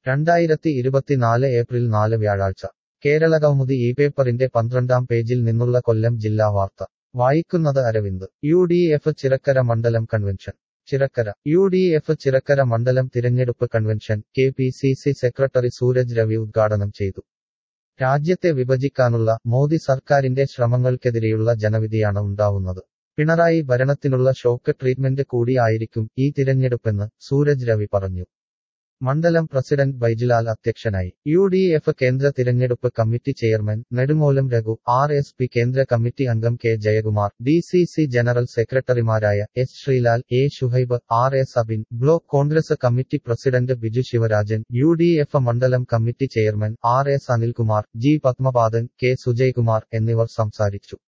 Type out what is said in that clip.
രണ്ടായിരത്തി ഇരുപത്തിനാല് ഏപ്രിൽ നാല് വ്യാഴാഴ്ച കേരളകൗമുദി ഈ പേപ്പറിന്റെ പന്ത്രണ്ടാം പേജിൽ നിന്നുള്ള കൊല്ലം ജില്ലാ വാർത്ത വായിക്കുന്നത് Aravind U D F Chirakkara മണ്ഡലം convention Chirakkara U D F Chirakkara മണ്ഡലം തിരഞ്ഞെടുപ്പ് convention K P C C secretary Sooraj Ravi ഉദ്ഘാടനം ചെയ്തു രാജ്യത്തെ വിഭജിക്കാനുള്ള മോദി സർക്കാരിന്റെ ശ്രമങ്ങൾക്കെതിരെയുള്ള ജനവിധിയാണ് ഉണ്ടാവുന്നത് പിണറായി ഭരണത്തിനുള്ള ഷോക്ക് ട്രീറ്റ്മെന്റ് കൂടിയായിരിക്കും ഈ തിരഞ്ഞെടുപ്പെന്ന് സൂരജ് രവി പറഞ്ഞു മണ്ഡലം പ്രസിഡന്റ് ബൈജിലാൽ അധ്യക്ഷനായി യു ഡി എഫ് കേന്ദ്ര തിരഞ്ഞെടുപ്പ് committee chairman Nedungolam Raghu R S P കേന്ദ്ര കമ്മിറ്റി അംഗം K Jayakumar D C C general സെക്രട്ടറിമാരായ S Sreelal A Shuhaib R S Abin block Congress committee president Biju Sivarajan U D F മണ്ഡലം committee chairman R S Anilkumar G Padmapadan K Sujaykumar എന്നിവർ സംസാരിച്ചു